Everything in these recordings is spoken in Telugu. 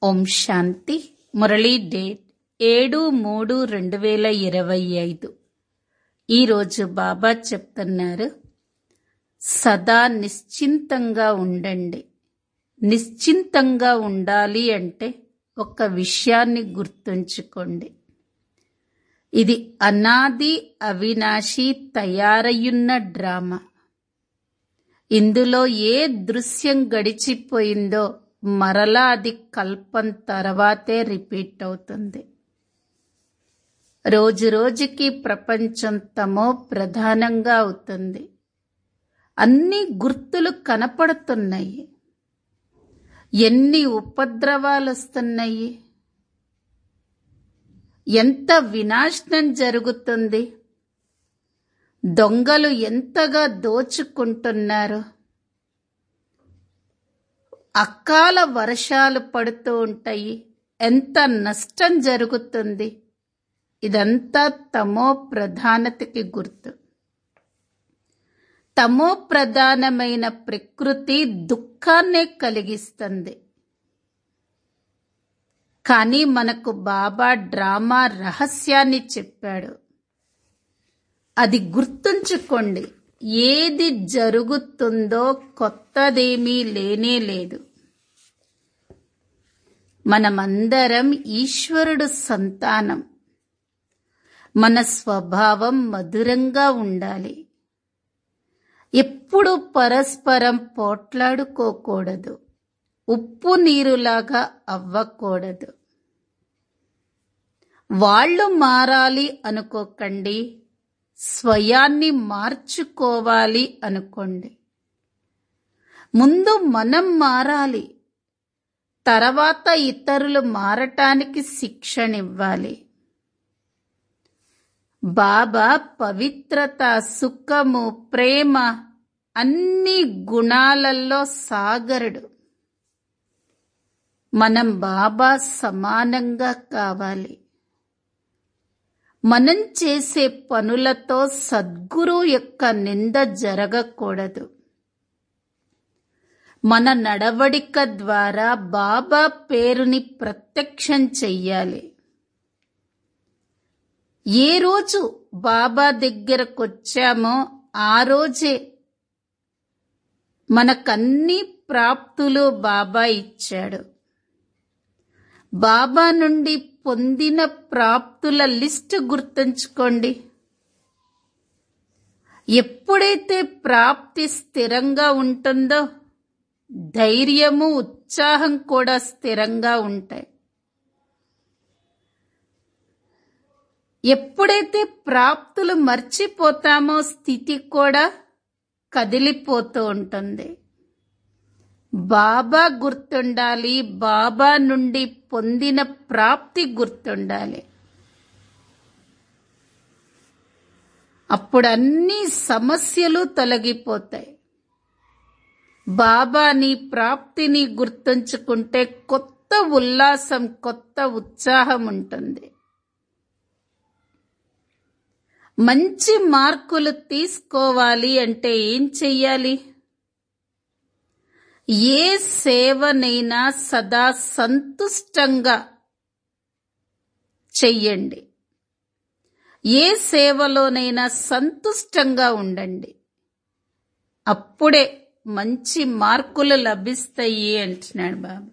ఓం శాంతి మురళీ డేట్ ఏడు మూడు రెండు వేల ఇరవై ఐదు ఈరోజు బాబా చెప్తున్నారు సదా నిశ్చింతంగా ఉండండి నిశ్చింతంగా ఉండాలి అంటే ఒక విషయాన్ని గుర్తుంచుకోండి ఇది అనాది అవినాశి తయారయ్యున్న డ్రామా ఇందులో ఏ దృశ్యం గడిచిపోయిందో మరలా అది కల్పం తర్వాతే రిపీట్ అవుతుంది రోజు రోజుకి ప్రపంచం తమో ప్రధానంగా అవుతుంది అన్ని గుర్తులు కనపడుతున్నాయి ఎన్ని ఉపద్రవాలు వస్తున్నాయి ఎంత వినాశనం జరుగుతుంది దొంగలు ఎంతగా దోచుకుంటున్నారు అకాల వర్షాలు పడుతూ ఉంటాయి ఎంత నష్టం జరుగుతుంది ఇదంతా తమో ప్రధానతకి గుర్తు తమో ప్రధానమైన ప్రకృతి దుఃఖాన్నే కలిగిస్తుంది కానీ మనకు బాబా డ్రామా రహస్యాన్ని చెప్పాడు అది గుర్తుంచుకోండి ఏది జరుగుతుందో కొత్తదేమీ లేనే లేదు మనమందరం ఈశ్వరుడు సంతానం మన స్వభావం మధురంగా ఉండాలి ఎప్పుడు పరస్పరం పోట్లాడుకోకూడదు ఉప్పు నీరులాగా అవ్వకూడదు వాళ్ళు మారాలి అనుకోకండి స్వయాన్ని మార్చుకోవాలి అనుకోండి ముందు మనం మారాలి తర్వాత ఇతరులు మారటానికి శిక్షణివ్వాలి బాబా పవిత్రత సుఖము ప్రేమ అన్ని గుణాలలో సాగరుడు మనం బాబా సమానంగా కావాలి మనం చేసే పనులతో సద్గురు యొక్క నింద జరగకూడదు మన నడవడిక ద్వారా బాబా పేరుని ప్రత్యక్షం చెయ్యాలి ఏ రోజు బాబా దగ్గరకొచ్చామో ఆ రోజే మనకన్ని ప్రాప్తులు బాబా ఇచ్చాడు బాబా నుండి పొందిన ప్రాప్తుల లిస్టు గుర్తుంచుకోండి ఎప్పుడైతే ప్రాప్తి స్థిరంగా ఉంటుందో ధైర్యము ఉత్సాహం కూడా స్థిరంగా ఉంటాయి ఎప్పుడైతే ప్రాప్తులు మర్చిపోతామో స్థితి కూడా కదిలిపోతూ ఉంటుంది బాబా గుర్తుండాలి బాబా నుండి పొందిన ప్రాప్తి గుర్తుండాలి అప్పుడు అన్ని సమస్యలు తొలగిపోతాయి బాబా నీ ప్రాప్తిని గుర్తుంచుకుంటే కొత్త ఉల్లాసం కొత్త ఉత్సాహం ఉంటుంది మంచి మార్కులు తీసుకోవాలి అంటే ఏం చెయ్యాలి ఏ సేవనైనా సదా సంతుష్టంగా చెయ్యండి ఏ సేవలోనైనా సంతుష్టంగా ఉండండి అప్పుడే మంచి మార్కులు లభిస్తాయి అంటున్నాడు బాబు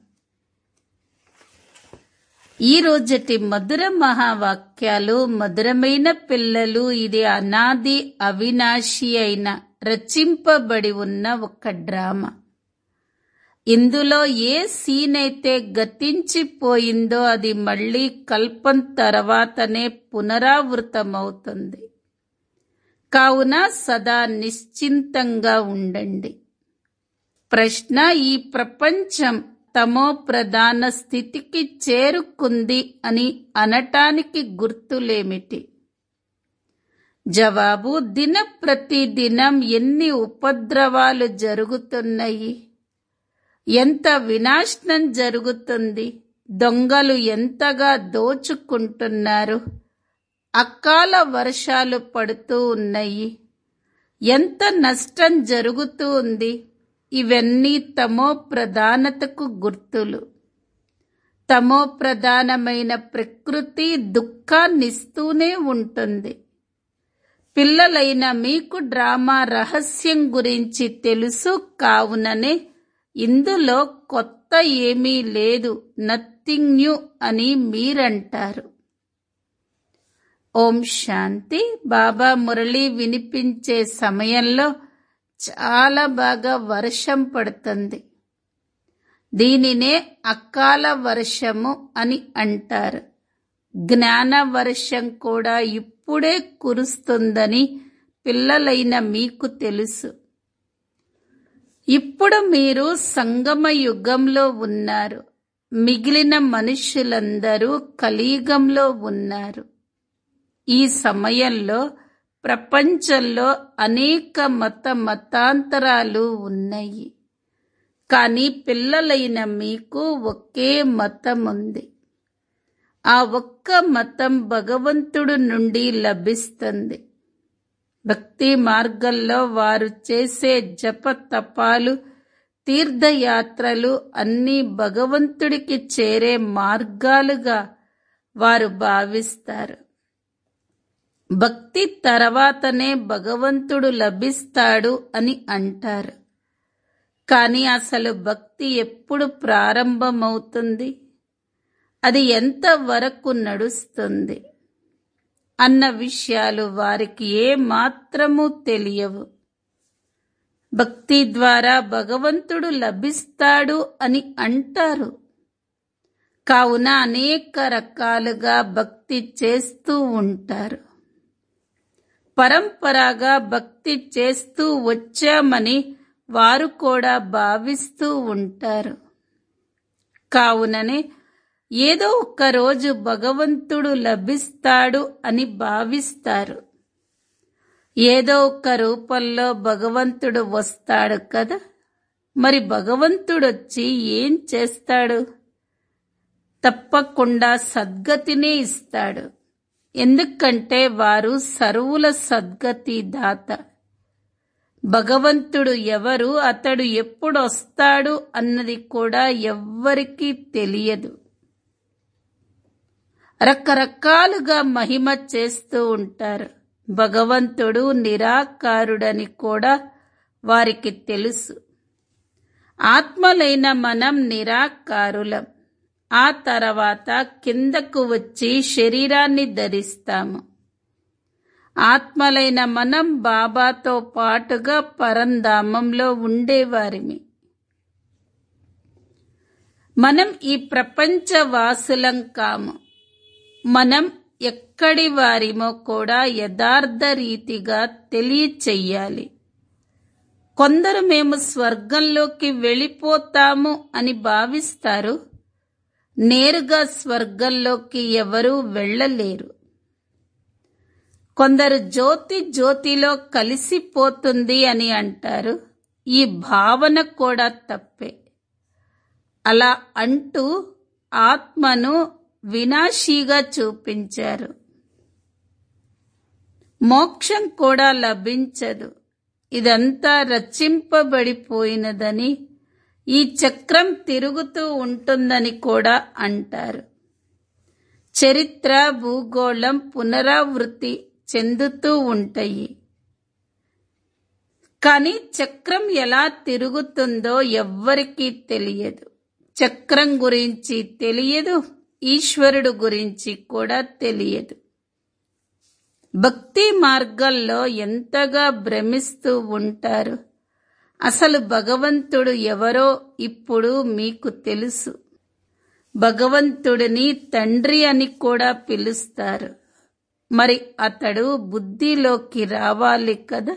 ఈ రోజటి మధుర మహావాక్యాలు మధురమైన పిల్లలు ఇది అనాది అవినాశి అయిన రచింపబడి ఉన్న ఒక డ్రామా ఇందులో ఏ సీన్ అయితే గతించిపోయిందో అది మళ్ళీ కల్పం తర్వాతనే పునరావృతమవుతుంది కావున సదా నిశ్చింతంగా ఉండండి ప్రశ్న ఈ ప్రపంచం తమో ప్రధాన స్థితికి చేరుకుంది అని అనటానికి గుర్తులేమిటి జవాబు దిన ప్రతిదినం ఎన్ని ఉపద్రవాలు జరుగుతున్నాయి ఎంత వినాశనం జరుగుతుంది దొంగలు ఎంతగా దోచుకుంటున్నారు అకాల వర్షాలు పడుతూ ఉన్నాయి ఎంత నష్టం జరుగుతూ ఉంది ఇవన్నీ తమో ప్రధానతకు గుర్తులు తమో ప్రధానమైన ప్రకృతి దుఃఖాన్నిస్తూనే ఉంటుంది పిల్లలైన మీకు డ్రామా రహస్యం గురించి తెలుసు కావుననే ఇందులో కొత్త ఏమీ లేదు నథింగ్ న్యూ అని మీరంటారు ఓం శాంతి బాబా మురళి వినిపించే సమయంలో చాలా బాగా వర్షం పడుతుంది దీనినే అకాల వర్షము అని అంటారు జ్ఞాన వర్షం కూడా ఇప్పుడే కురుస్తుందని పిల్లలైన మీకు తెలుసు ఇప్పుడు మీరు సంగమ యుగంలో ఉన్నారు మిగిలిన మనుషులందరూ కలియుగంలో ఉన్నారు ఈ సమయంలో ప్రపంచంలో అనేక మత మతాంతరాలు ఉన్నాయి కానీ పిల్లలైన మీకు ఒకే మతం ఉంది ఆ ఒక్క మతం భగవంతుడు నుండి లభిస్తుంది భక్తి మార్గంలో వారు చేసే జప తపాలు తీర్థయాత్రలు అన్నీ భగవంతుడికి చేరే మార్గాలుగా వారు భావిస్తారు భక్తి తర్వాతనే భగవంతుడు లభిస్తాడు అని అంటారు కానీ అసలు భక్తి ఎప్పుడు ప్రారంభమవుతుంది అది ఎంత వరకు నడుస్తుంది అన్న విషయాలు వారికి ఏ మాత్రము తెలియవు భక్తి ద్వారా భగవంతుడు లభిస్తాడు అని అంటారు కావున అనేక రకాలుగా భక్తి చేస్తూ ఉంటారు పరంపరగా భక్తి చేస్తూ వచ్చామని వారు కూడా భావిస్తూ ఉంటారు కావుననే ఏదో ఒక రోజు భగవంతుడు లభిస్తాడు అని భావిస్తారు ఏదో ఒక రూపంలో భగవంతుడు వస్తాడు కదా మరి భగవంతుడు వచ్చి ఏం చేస్తాడు తప్పకుండా సద్గతినే ఇస్తాడు ఎందుకంటే వారు సర్వుల సద్గతి దాత భగవంతుడు ఎవరు అతడు ఎప్పుడు వస్తాడు అన్నది కూడా ఎవ్వరికీ తెలియదు రకరకాలుగా మహిమ చేస్తూ ఉంటారు భగవంతుడు నిరాకారుడని కూడా వారికి తెలుసు ఆత్మలైన మనం నిరాకారులం ఆ తర్వాత కిందకు వచ్చి శరీరాన్ని ధరిస్తాము ఆత్మలైన మనం బాబాతో పాటుగా పరంధామంలో ఉండేవారిమి మనం ఈ ప్రపంచ వాసులం కాము మనం ఎక్కడి వారిమో కూడా యథార్థ రీతిగా తెలియచెయ్యాలి కొందరు మేము స్వర్గంలోకి వెళ్ళిపోతాము అని భావిస్తారు నేరుగా స్వర్గంలోకి ఎవరూ వెళ్ళలేరు కొందరు జ్యోతి జ్యోతిలో కలిసిపోతుంది అని అంటారు ఈ భావన కూడా తప్పే అలా అంటూ ఆత్మను వినాశీగా చూపించారు మోక్షం కూడా లభించదు ఇదంతా రచింపబడిపోయినదని ఈ చక్రం తిరుగుతూ ఉంటుందని కూడా అంటారు చరిత్ర భూగోళం పునరావృత్తి చెందుతూ ఉంటాయి కానీ చక్రం ఎలా తిరుగుతుందో ఎవ్వరికీ తెలియదు చక్రం గురించి తెలియదు ఈశ్వరుడు గురించి కూడా తెలియదు భక్తి మార్గంలో ఎంతగా భ్రమిస్తూ ఉంటారు అసలు భగవంతుడు ఎవరో ఇప్పుడు మీకు తెలుసు భగవంతుడిని తండ్రి అని కూడా పిలుస్తారు మరి అతడు బుద్ధిలోకి రావాలి కదా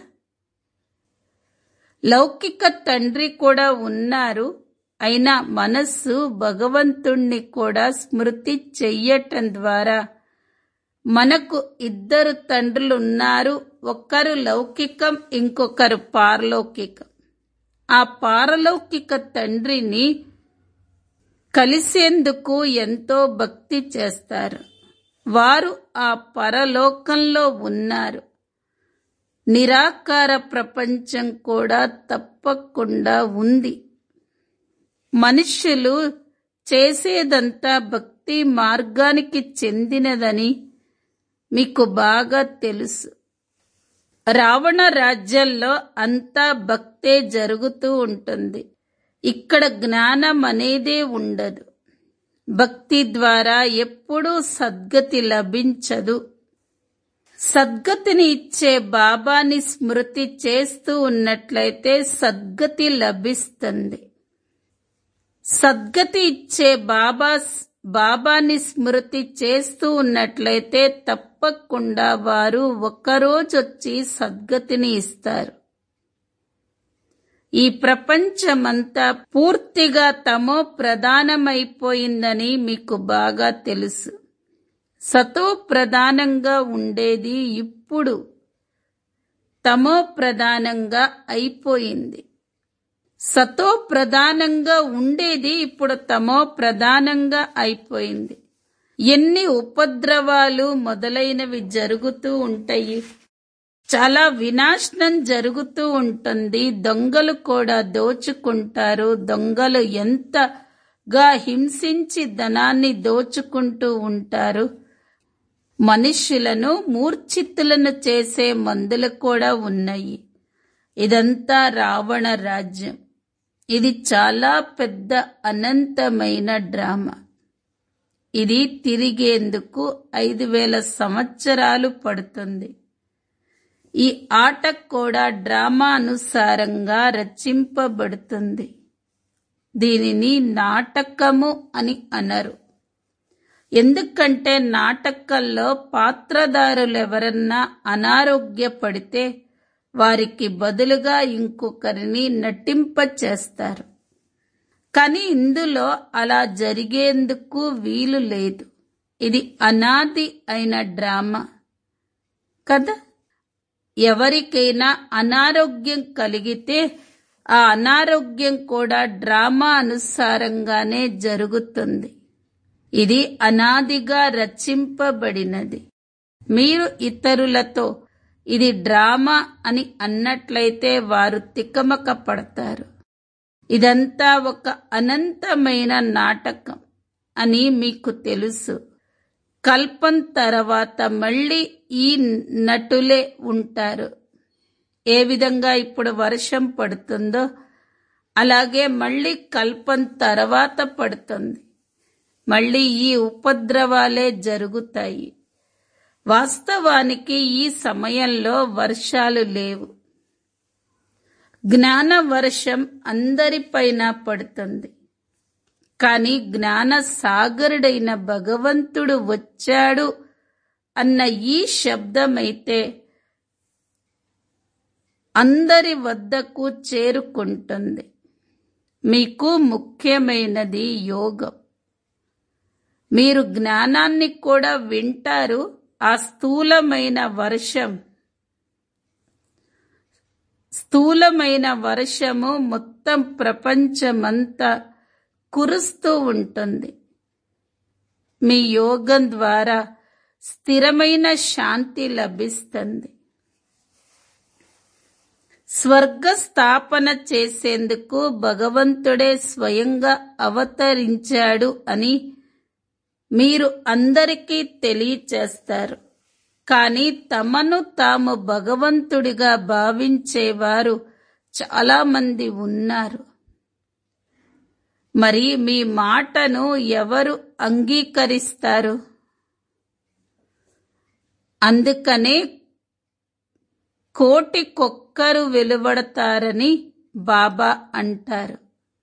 లౌకిక తండ్రి కూడా ఉన్నారు అయినా మనస్సు భగవంతుణ్ణి కూడా స్మృతి చెయ్యటం ద్వారా మనకు ఇద్దరు తండ్రులున్నారు ఒకరు లౌకికం ఇంకొకరు పారలౌకికం ఆ పారలౌకిక తండ్రిని కలిసేందుకు ఎంతో భక్తి చేస్తారు వారు ఆ పరలోకంలో ఉన్నారు నిరాకార ప్రపంచం కూడా తప్పకుండా ఉంది మనుష్యులు చేసేదంతా భక్తి మార్గానికి చెందినదని మీకు బాగా తెలుసు రావణ రాజ్యంలో అంతా భక్తే జరుగుతూ ఉంటుంది ఇక్కడ జ్ఞానం అనేదే ఉండదు భక్తి ద్వారా ఎప్పుడూ సద్గతి లభించదు సద్గతిని ఇచ్చే బాబాని స్మృతి చేస్తూ ఉన్నట్లయితే సద్గతి లభిస్తుంది సద్గతి ఇచ్చే బాబా బాబాని స్మృతి చేస్తూ ఉన్నట్లయితే తప్పకుండా వారు ఒక్కరోజొచ్చి సద్గతిని ఇస్తారు ఈ ప్రపంచమంతా పూర్తిగా తమో ప్రధానమైపోయిందని మీకు బాగా తెలుసు సతో ప్రధానంగా ఉండేది ఇప్పుడు తమో ప్రధానంగా అయిపోయింది సతో ప్రధానంగా ఉండేది ఇప్పుడు తమో ప్రధానంగా అయిపోయింది ఎన్ని ఉపద్రవాలు మొదలైనవి జరుగుతూ ఉంటాయి చాలా వినాశనం జరుగుతూ ఉంటుంది దొంగలు కూడా దోచుకుంటారు దొంగలు ఎంతగా హింసించి ధనాన్ని దోచుకుంటూ ఉంటారు మనుష్యులను మూర్ఛిత్తులను చేసే మందులు కూడా ఉన్నాయి ఇదంతా రావణ రాజ్యం ఇది చాలా పెద్ద అనంతమైన డ్రామా ఇది తిరిగేందుకు ఐదు వేల సంవత్సరాలు పడుతుంది ఈ ఆట కూడా డ్రామా అనుసారంగా రచింపబడుతుంది దీనిని నాటకము అని అనరు ఎందుకంటే నాటకాల్లో పాత్రదారులు ఎవరన్నా అనారోగ్యపడితే వారికి బదులుగా ఇంకొకరిని నటింప చేస్తారు కానీ ఇందులో అలా జరిగేందుకు వీలు లేదు ఇది అనాది అయిన డ్రామా కదా ఎవరికైనా అనారోగ్యం కలిగితే ఆ అనారోగ్యం కూడా డ్రామా అనుసారంగానే జరుగుతుంది ఇది అనాదిగా రచింపబడినది మీరు ఇతరులతో ఇది డ్రామా అని అన్నట్లయితే వారు తికమక పడతారు ఇదంతా ఒక అనంతమైన నాటకం అని మీకు తెలుసు కల్పం తర్వాత మళ్ళీ ఈ నటులే ఉంటారు ఏ విధంగా ఇప్పుడు వర్షం పడుతుందో అలాగే మళ్ళీ కల్పం తర్వాత పడుతుంది మళ్ళీ ఈ ఉపద్రవాలే జరుగుతాయి వాస్తవానికి ఈ సమయంలో వర్షాలు లేవు జ్ఞాన వర్షం అందరిపైన పడుతుంది కానీ జ్ఞాన సాగరుడైన భగవంతుడు వచ్చాడు అన్న ఈ శబ్దమైతే అందరి వద్దకు చేరుకుంటుంది మీకు ముఖ్యమైనది యోగం మీరు జ్ఞానాన్ని కూడా వింటారు ఆ స్థూలమైన వర్షం స్థూలమైన వర్షము మొత్తం ప్రపంచమంతా కురుస్తూ ఉంటుంది మీ యోగం ద్వారా స్థిరమైన శాంతి లభిస్తుంది స్వర్గ స్థాపన చేసేందుకు భగవంతుడే స్వయంగా అవతరించాడు అని మీరు అందరికీ తెలియచేస్తారు కానీ తమను తాము భగవంతుడిగా భావించేవారు చాలా మంది ఉన్నారు మరి మీ మాటను ఎవరు అంగీకరిస్తారు అందుకనే కోటికొక్కరు వెలువడతారని బాబా అంటారు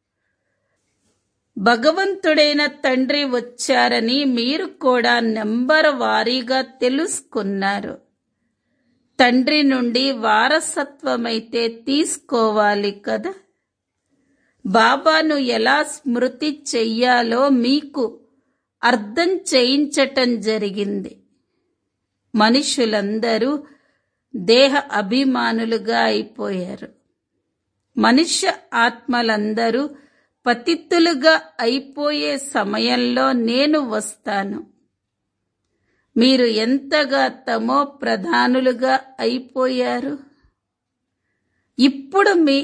భగవంతుడైన తండ్రి వచ్చారని మీరు కూడా నెంబర్ వారీగా తెలుసుకున్నారు తండ్రి నుండి వారసత్వమైతే తీసుకోవాలి కదా బాబాను ఎలా స్మృతి చెయ్యాలో మీకు అర్థం చేయించటం జరిగింది మనుషులందరూ దేహ అభిమానులుగా అయిపోయారు మనుష్య ఆత్మలందరూ పతిత్తులుగా అయిపోయే సమయంలో నేను వస్తాను మీరు ఎంతగా తమో ప్రధానులుగా అయిపోయారు ఇప్పుడు మీ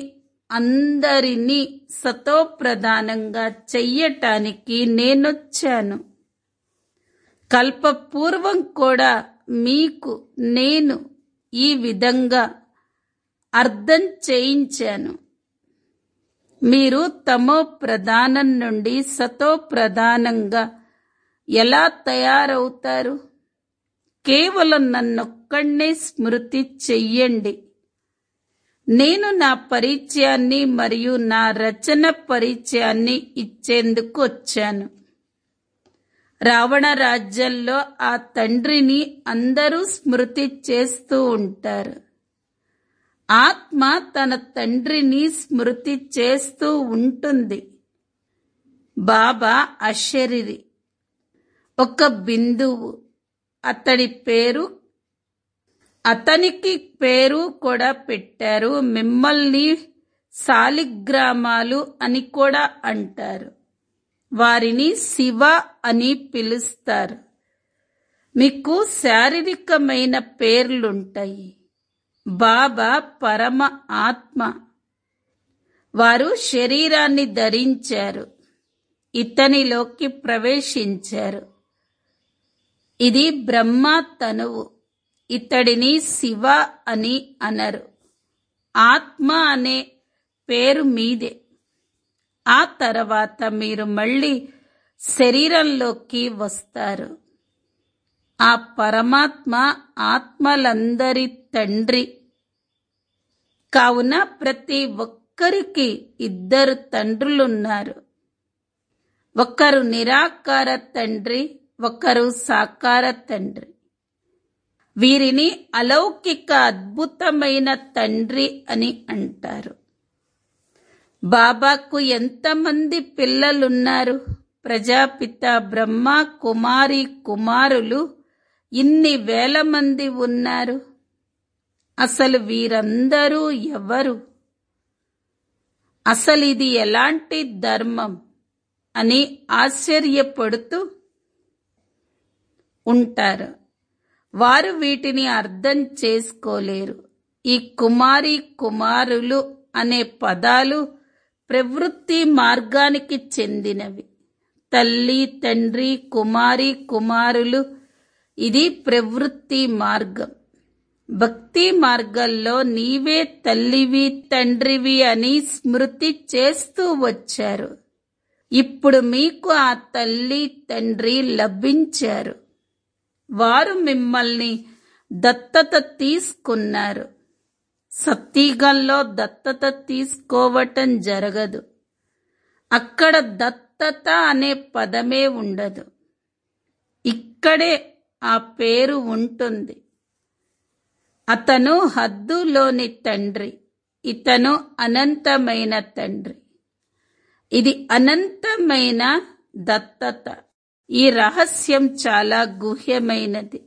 అందరినీ సతోప్రధానంగా చెయ్యటానికి నేనొచ్చాను కల్పపూర్వం కూడా మీకు నేను ఈ విధంగా అర్థం చేయించాను మీరు తమో ప్రధానం నుండి సతో ప్రధానంగా ఎలా తయారవుతారు కేవలం నన్నొక్కడే స్మృతి చెయ్యండి నేను నా పరిచయాన్ని మరియు నా రచన పరిచయాన్ని ఇచ్చేందుకు వచ్చాను రావణ రాజ్యంలో ఆ తండ్రిని అందరూ స్మృతి చేస్తూ ఉంటారు ఆత్మ తన తండ్రిని స్మృతి చేస్తూ ఉంటుంది బాబా అశరీరి ఒక బిందువు అతడి పేరు అతనికి పేరు కూడా పెట్టారు మిమ్మల్ని సాలిగ్రామాలు అని కూడా అంటారు వారిని శివ అని పిలుస్తారు మీకు శారీరకమైన పేర్లుంటాయి బాబా పరమ ఆత్మ వారు శరీరాన్ని ధరించారు ఇతనిలోకి ప్రవేశించారు ఇది బ్రహ్మ తనువు ఇతడిని శివ అని అనరు ఆత్మ అనే పేరు మీదే ఆ తర్వాత మీరు మళ్ళీ శరీరంలోకి వస్తారు ఆ పరమాత్మ ఆత్మలందరి తండ్రి కావున ప్రతి ఒక్కరికి ఇద్దరు తండ్రులున్నారు ఒకరు నిరాకార తండ్రి ఒకరు సాకార తండ్రి వీరిని అలౌకిక అద్భుతమైన తండ్రి అని అంటారు బాబాకు ఎంతమంది పిల్లలున్నారు ప్రజాపిత బ్రహ్మ కుమారి కుమారులు ఇన్ని వేల మంది ఉన్నారు అసలు వీరందరూ ఎవరు అసలు ఇది ఎలాంటి ధర్మం అని ఆశ్చర్యపడుతూ ఉంటారు వారు వీటిని అర్థం చేసుకోలేరు ఈ కుమారి కుమారులు అనే పదాలు ప్రవృత్తి మార్గానికి చెందినవి తల్లి తండ్రి కుమారి కుమారులు ఇది ప్రవృత్తి మార్గం భక్తి మార్గంలో నీవే తల్లివి తండ్రివి అని స్మృతి చేస్తూ వచ్చారు ఇప్పుడు మీకు ఆ తల్లి తండ్రి లభించారు వారు మిమ్మల్ని దత్తత తీసుకున్నారు సత్యగంలో దత్తత తీసుకోవటం జరగదు అక్కడ దత్తత అనే పదమే ఉండదు ఇక్కడే ఆ పేరు ఉంటుంది అతను హద్దులోని తండ్రి ఇతను అనంతమైన తండ్రి ఇది అనంతమైన దత్తత ఈ రహస్యం చాలా గుహ్యమైనది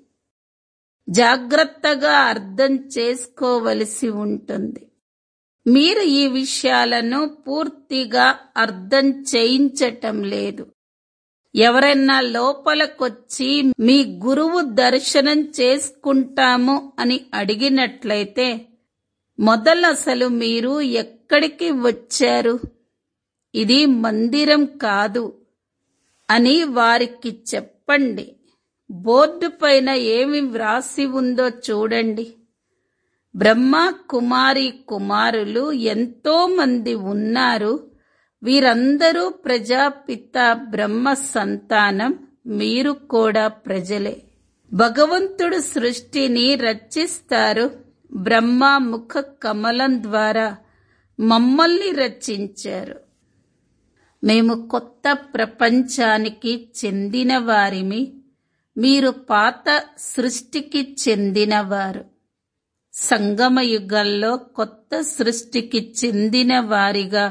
జాగ్రత్తగా అర్థం చేసుకోవలసి ఉంటుంది మీరు ఈ విషయాలను పూర్తిగా అర్థం చేయించటం లేదు ఎవరైనా లోపలకొచ్చి మీ గురువు దర్శనం చేసుకుంటాము అని అడిగినట్లయితే మొదలు అసలు మీరు ఎక్కడికి వచ్చారు ఇది మందిరం కాదు అని వారికి చెప్పండి బోర్డు పైన ఏమి వ్రాసి ఉందో చూడండి బ్రహ్మ కుమారి కుమారులు ఎంతో మంది ఉన్నారు వీరందరూ ప్రజాపిత బ్రహ్మ సంతానం మీరు కూడా ప్రజలే భగవంతుడు సృష్టిని రచిస్తారు బ్రహ్మ ముఖ కమలం ద్వారా మమ్మల్ని రచించారు మేము కొత్త ప్రపంచానికి చెందిన వారిమి మీరు పాత సృష్టికి చెందినవారు సంగమ యుగంలో కొత్త సృష్టికి చెందిన వారిగా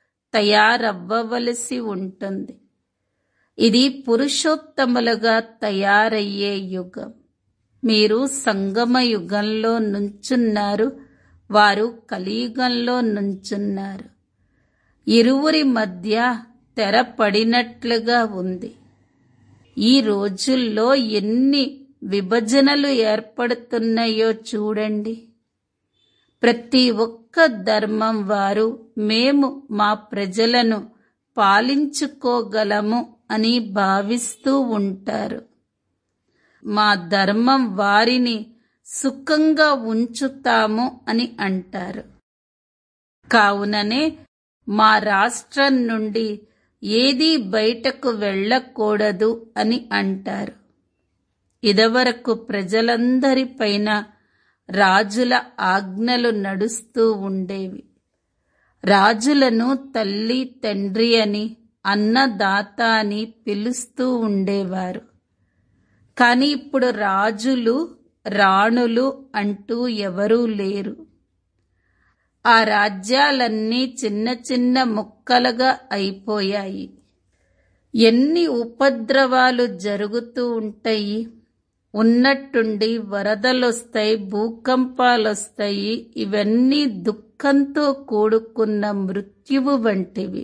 తయారవ్వవలసి ఉంటుంది ఇది పురుషోత్తములుగా తయారయ్యే యుగం మీరు సంగమ యుగంలో నుంచున్నారు వారు కలియుగంలో నుంచున్నారు ఇరువురి మధ్య తెర పడినట్లుగా ఉంది ఈ రోజుల్లో ఎన్ని విభజనలు ఏర్పడుతున్నాయో చూడండి ప్రతి ఒక్క ధర్మం వారు మేము మా ప్రజలను పాలించుకోగలము అని భావిస్తూ ఉంటారు మా ధర్మం వారిని సుఖంగా ఉంచుతాము అని అంటారు కావుననే మా రాష్ట్రం నుండి ఏదీ బయటకు వెళ్ళకూడదు అని అంటారు ఇదివరకు ప్రజలందరిపైన రాజుల ఆజ్ఞలు నడుస్తూ ఉండేవి రాజులను తల్లి తండ్రి అని అన్నదాత అని పిలుస్తూ ఉండేవారు కానీ ఇప్పుడు రాజులు రాణులు అంటూ ఎవరూ లేరు ఆ రాజ్యాలన్నీ చిన్న చిన్న ముక్కలుగా అయిపోయాయి ఎన్ని ఉపద్రవాలు జరుగుతూ ఉంటాయి ఉన్నట్టుండి వరదలొస్తాయి భూకంపాలొస్తాయి ఇవన్నీ దుఃఖంతో కూడుకున్న మృత్యువు వంటివి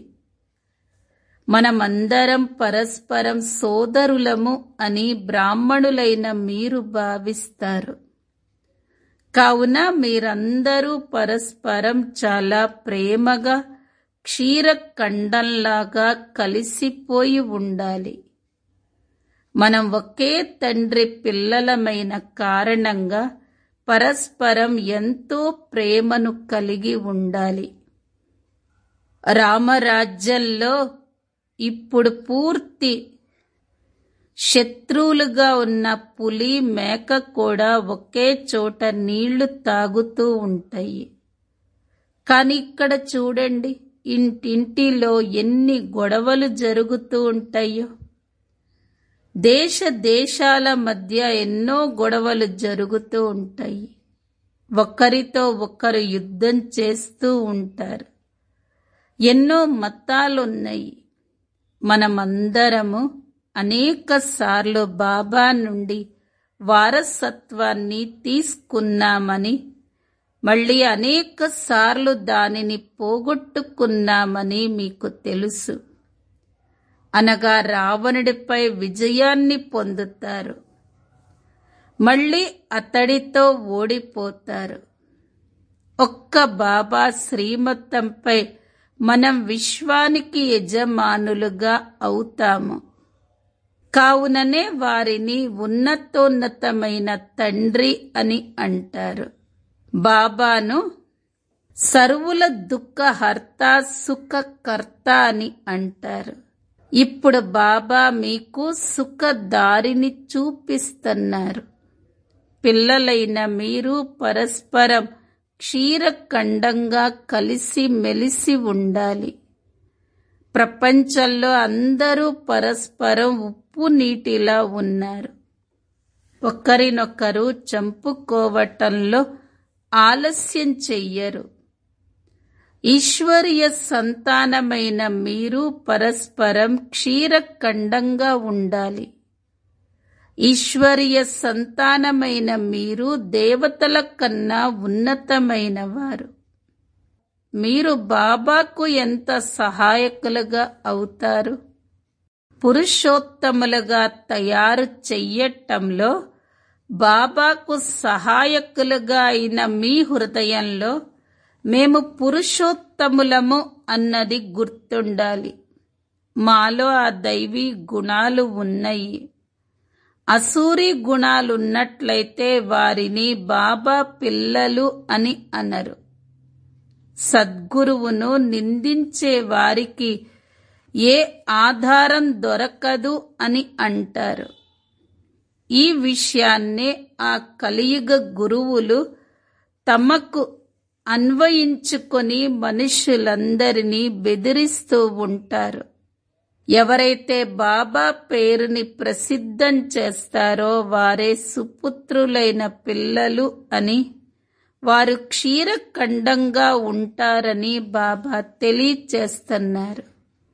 మనమందరం పరస్పరం సోదరులము అని బ్రాహ్మణులైన మీరు భావిస్తారు కావున మీరందరూ పరస్పరం చాలా ప్రేమగా క్షీరఖండంలాగా కలిసిపోయి ఉండాలి మనం ఒకే తండ్రి పిల్లలమైన కారణంగా పరస్పరం ఎంతో ప్రేమను కలిగి ఉండాలి రామరాజ్యంలో ఇప్పుడు పూర్తి శత్రువులుగా ఉన్న పులి మేక కూడా ఒకే చోట నీళ్లు తాగుతూ ఉంటాయి కానీ ఇక్కడ చూడండి ఇంటింటిలో ఎన్ని గొడవలు జరుగుతూ ఉంటాయో దేశ దేశాల మధ్య ఎన్నో గొడవలు జరుగుతూ ఉంటాయి ఒకరితో ఒకరు యుద్ధం చేస్తూ ఉంటారు ఎన్నో మతాలున్నాయి మనమందరము అనేక సార్లు బాబా నుండి వారసత్వాన్ని తీసుకున్నామని మళ్ళీ అనేక సార్లు దానిని పోగొట్టుకున్నామని మీకు తెలుసు అనగా రావణుడిపై విజయాన్ని పొందుతారు మళ్ళీ అతడితో ఓడిపోతారు ఒక్క బాబా శ్రీమతంపై మనం విశ్వానికి యజమానులుగా అవుతాము కావుననే వారిని ఉన్నతోన్నతమైన తండ్రి అని అంటారు బాబాను సర్వుల దుఃఖహర్త సుఖకర్త అని అంటారు ఇప్పుడు బాబా మీకు సుఖదారిని చూపిస్తున్నారు పిల్లలైన మీరు పరస్పరం క్షీరఖండంగా కలిసి మెలిసి ఉండాలి ప్రపంచంలో అందరూ పరస్పరం ఉప్పు నీటిలా ఉన్నారు ఒకరినొకరు చంపుకోవటంలో ఆలస్యం చెయ్యరు ఈశ్వరీయ సంతానమైన మీరు పరస్పరం క్షీరఖండంగా ఉండాలి ఈశ్వరీయ సంతానమైన మీరు దేవతల కన్నా ఉన్నతమైన వారు మీరు బాబాకు ఎంత సహాయకులుగా అవుతారు పురుషోత్తములుగా తయారు చెయ్యటంలో బాబాకు సహాయకులుగా అయిన మీ హృదయంలో మేము పురుషోత్తములము అన్నది గుర్తుండాలి మాలో ఆ దైవీ గుణాలు ఉన్నాయి అసూరి గుణాలున్నట్లయితే వారిని బాబా పిల్లలు అని అనరు సద్గురువును నిందించే వారికి ఏ ఆధారం దొరకదు అని అంటారు ఈ విషయాన్నే ఆ కలియుగ గురువులు తమకు అన్వయించుకొని మనుషులందరినీ బెదిరిస్తూ ఉంటారు ఎవరైతే బాబా పేరుని ప్రసిద్ధం చేస్తారో వారే సుపుత్రులైన పిల్లలు అని వారు క్షీరఖండంగా ఉంటారని బాబా తెలియచేస్తున్నారు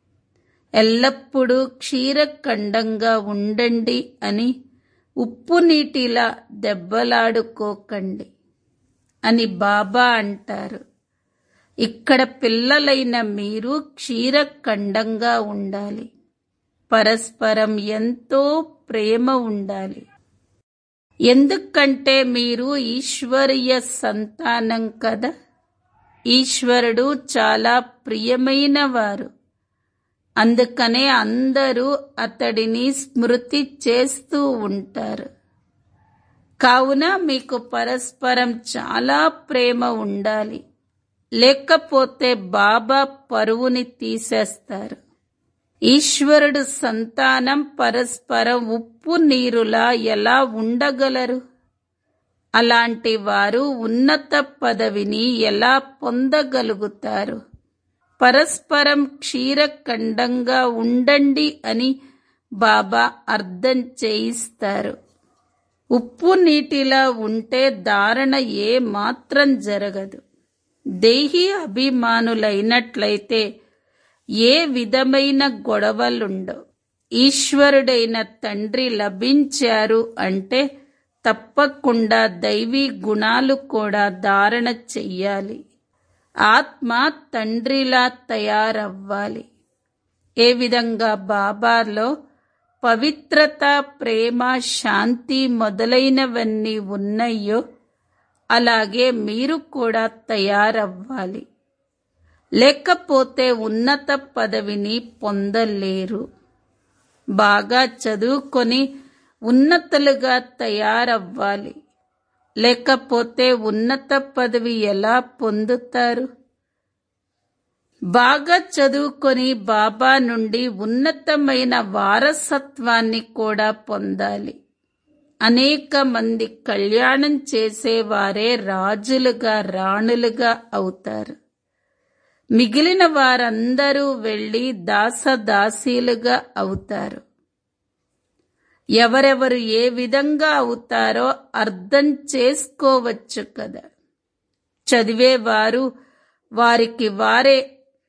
ఎల్లప్పుడూ క్షీరఖండంగా ఉండండి అని ఉప్పు నీటిలా దెబ్బలాడుకోకండి అని బాబా అంటారు ఇక్కడ పిల్లలైన మీరు క్షీరఖండంగా ఉండాలి పరస్పరం ఎంతో ప్రేమ ఉండాలి ఎందుకంటే మీరు ఈశ్వరీయ సంతానం కదా ఈశ్వరుడు చాలా ప్రియమైన వారు అందుకనే అందరూ అతడిని స్మృతి చేస్తూ ఉంటారు కావున మీకు పరస్పరం చాలా ప్రేమ ఉండాలి లేకపోతే బాబా పరువుని తీసేస్తారు ఈశ్వరుడు సంతానం పరస్పరం ఉప్పు నీరులా ఎలా ఉండగలరు అలాంటి వారు ఉన్నత పదవిని ఎలా పొందగలుగుతారు పరస్పరం క్షీరఖండంగా ఉండండి అని బాబా అర్థం చేయిస్తారు ఉప్పు నీటిలా ఉంటే ధారణ ఏ మాత్రం జరగదు దేహి అభిమానులైనట్లయితే ఏ విధమైన గొడవలుండవు ఈశ్వరుడైన తండ్రి లభించారు అంటే తప్పకుండా దైవీ గుణాలు కూడా ధారణ చెయ్యాలి ఆత్మ తండ్రిలా తయారవ్వాలి ఏ విధంగా బాబాలో పవిత్రత ప్రేమ శాంతి మొదలైనవన్నీ ఉన్నాయో అలాగే మీరు కూడా తయారవ్వాలి లేకపోతే ఉన్నత పదవిని పొందలేరు బాగా చదువుకొని ఉన్నతులుగా తయారవ్వాలి లేకపోతే ఉన్నత పదవి ఎలా పొందుతారు బాగా చదువుకొని బాబా నుండి ఉన్నతమైన వారసత్వాన్ని కూడా పొందాలి అనేక మంది కళ్యాణం చేసేవారే రాజులుగా రాణులుగా అవుతారు మిగిలిన వారందరూ వెళ్లి దాసదాసీలుగా అవుతారు ఎవరెవరు ఏ విధంగా అవుతారో అర్థం చేసుకోవచ్చు కదా చదివేవారు వారికి వారే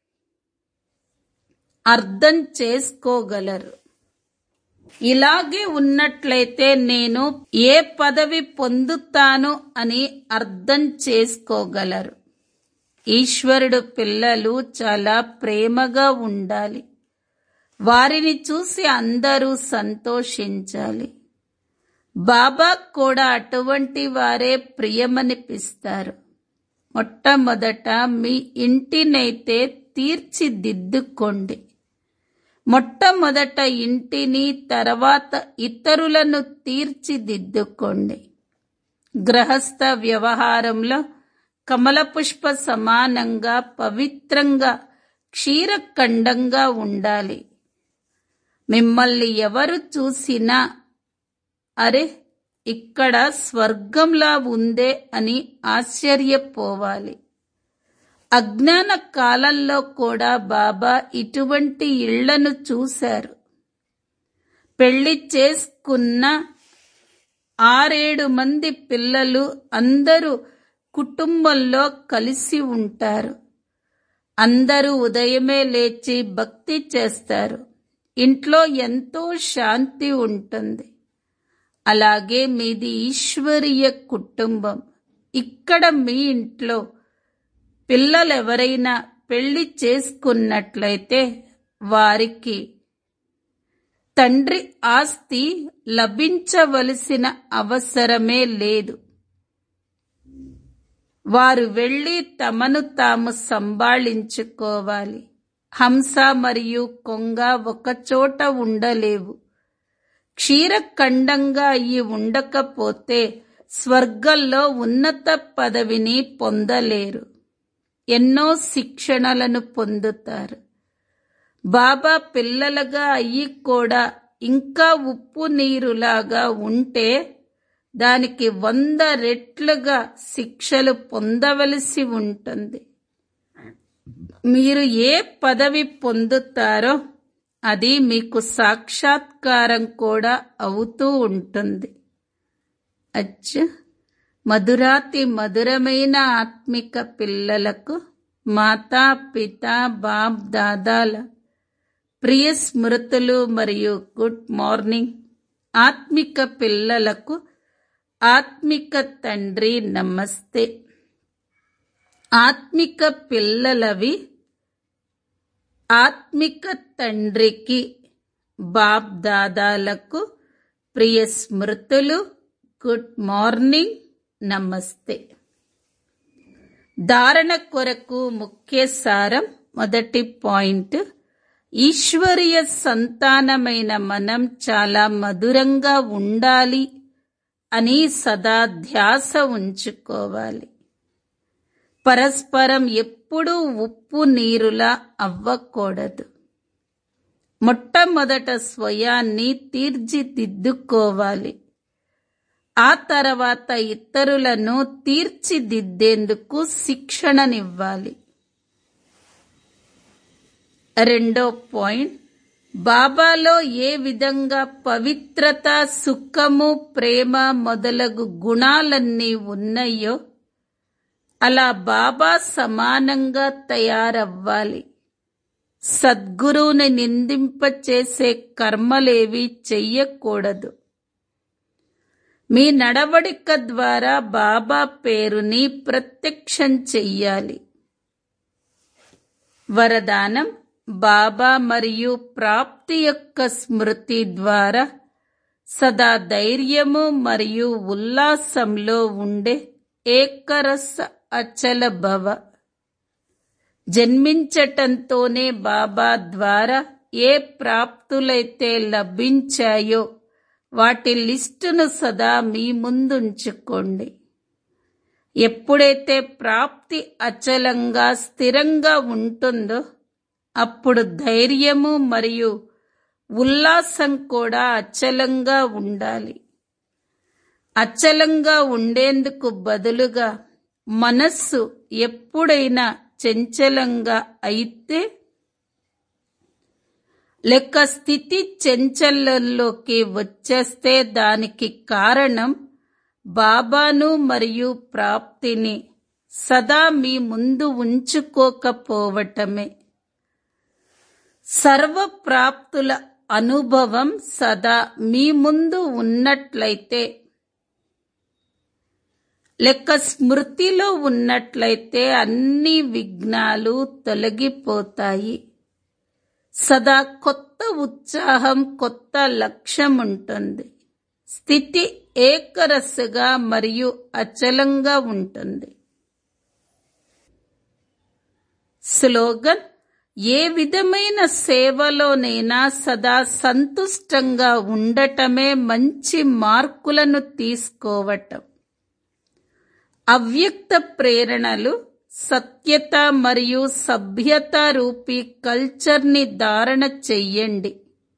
అర్థం చేసుకోగలరు ఇలాగే ఉన్నట్లయితే నేను ఏ పదవి పొందుతాను అని అర్థం చేసుకోగలరు ఈశ్వరుడు పిల్లలు చాలా ప్రేమగా ఉండాలి వారిని చూసి అందరూ సంతోషించాలి బాబా కూడా అటువంటి వారే ప్రియమనిపిస్తారు మొట్టమొదట మీ ఇంటినైతే తీర్చిదిద్దుకోండి మొట్టమొదట ఇంటిని తర్వాత ఇతరులను తీర్చిదిద్దుకోండి గ్రహస్థ వ్యవహారంలో కమలపుష్ప సమానంగా పవిత్రంగా క్షీరఖండంగా ఉండాలి మిమ్మల్ని ఎవరు చూసినా అరే ఇక్కడ స్వర్గంలా ఉందే అని ఆశ్చర్యపోవాలి అజ్ఞాన కాలంలో కూడా బాబా ఇటువంటి ఇళ్లను చూశారు పెళ్లి చేసుకున్న ఆరేడు మంది పిల్లలు అందరూ కుటుంబంలో కలిసి ఉంటారు అందరూ ఉదయమే లేచి భక్తి చేస్తారు ఇంట్లో ఎంతో శాంతి ఉంటుంది అలాగే మీది ఈశ్వరీయ కుటుంబం ఇక్కడ మీ ఇంట్లో పిల్లలెవరైనా పెళ్లి చేసుకున్నట్లయితే వారికి తండ్రి ఆస్తి లభించవలసిన అవసరమే లేదు వారు వెళ్లి తమను తాము సంభాళించుకోవాలి హంస మరియు కొంగ ఒకచోట ఉండలేవు క్షీరఖండంగా అయి ఉండకపోతే స్వర్గంలో ఉన్నత పదవిని పొందలేరు ఎన్నో శిక్షణలను పొందుతారు బాబా పిల్లలుగా అయ్యి కూడా ఇంకా ఉప్పు నీరులాగా ఉంటే దానికి వంద రెట్లుగా శిక్షలు పొందవలసి ఉంటుంది మీరు ఏ పదవి పొందుతారో అది మీకు సాక్షాత్కారం కూడా అవుతూ ఉంటుంది అచ్చ మధురాతి మధురమైన ఆత్మిక పిల్లలకు మాతా పిత బాప్ దాదాల ప్రియ స్మృతులు మరియు గుడ్ మార్నింగ్ ఆత్మిక పిల్లలకు ఆత్మిక తండ్రి నమస్తే ఆత్మిక పిల్లలవి ఆత్మిక తండ్రికి బాప్ దాదాలకు ప్రియ స్మృతులు గుడ్ మార్నింగ్ నమస్తే ధారణ కొరకు ముఖ్య సారం మొదటి పాయింట్ ఈశ్వరీయ సంతానమైన మనం చాలా మధురంగా ఉండాలి అని సదా ధ్యాస ఉంచుకోవాలి పరస్పరం ఎప్పుడూ ఉప్పు నీరులా అవ్వకూడదు మొట్టమొదట స్వయాన్ని తీర్చిదిద్దుకోవాలి ఆ తర్వాత ఇతరులను తీర్చిదిద్దేందుకు శిక్షణనివ్వాలి రెండో పాయింట్ బాబాలో ఏ విధంగా పవిత్రత సుఖము ప్రేమ మొదలగు గుణాలన్నీ ఉన్నాయో అలా బాబా సమానంగా తయారవ్వాలి సద్గురువుని నిందింపచేసే కర్మలేవి చెయ్యకూడదు మీ నడవడిక ద్వారా బాబా పేరుని ప్రత్యక్షం చెయ్యాలి వరదానం బాబా మరియు ప్రాప్తి యొక్క స్మృతి ద్వారా సదా ధైర్యము మరియు ఉల్లాసంలో ఉండే ఏకరస అచల భవ జన్మించటంతోనే బాబా ద్వారా ఏ ప్రాప్తులైతే లభించాయో వాటి లిస్టును సదా మీ ముందుంచుకోండి ఎప్పుడైతే ప్రాప్తి అచలంగా స్థిరంగా ఉంటుందో అప్పుడు ధైర్యము మరియు ఉల్లాసం కూడా అచలంగా ఉండాలి అచలంగా ఉండేందుకు బదులుగా మనస్సు ఎప్పుడైనా చంచలంగా అయితే లెక్క స్థితి చెంచల్లోకి వచ్చేస్తే దానికి కారణం బాబాను మరియు ప్రాప్తిని సదా మీ ముందు ఉంచుకోకపోవటమే సర్వ ప్రాప్తుల అనుభవం సదా మీ ముందు ఉన్నట్లయితే లెక్క స్మృతిలో ఉన్నట్లయితే అన్ని విఘ్నాలు తొలగిపోతాయి సదా కొత్త ఉత్సాహం కొత్త లక్ష్యం ఉంటుంది స్థితి ఏకరస్సుగా మరియు అచలంగా ఉంటుంది స్లోగన్ ఏ విధమైన సేవలోనైనా సదా సంతుష్టంగా ఉండటమే మంచి మార్కులను తీసుకోవటం అవ్యక్త ప్రేరణలు సత్యత మరియు సభ్యత రూపీ కల్చర్ని ధారణ చెయ్యండి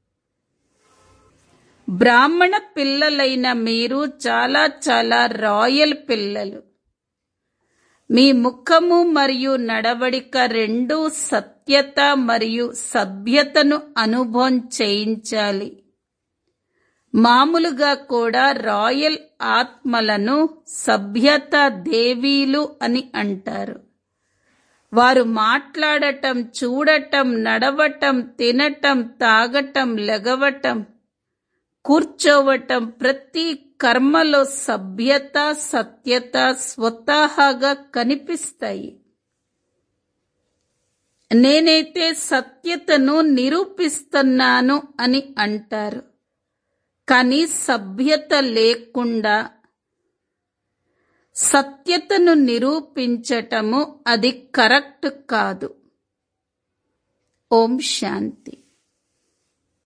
బ్రాహ్మణ పిల్లలైన మీరు చాలా చాలా రాయల్ పిల్లలు మీ ముఖము మరియు నడవడిక రెండూ సత్యత మరియు సభ్యతను అనుభవం చేయించాలి మామూలుగా కూడా రాయల్ ఆత్మలను సభ్యత దేవీలు అని అంటారు వారు మాట్లాడటం చూడటం నడవటం తినటం తాగటం లెగవటం కూర్చోవటం ప్రతి కర్మలో సభ్యత సత్యత స్వతహాగా కనిపిస్తాయి నేనైతే సత్యతను నిరూపిస్తున్నాను అని అంటారు కానీ సభ్యత లేకుండా సత్యతను నిరూపించటము అది కరెక్ట్ కాదు ఓం శాంతి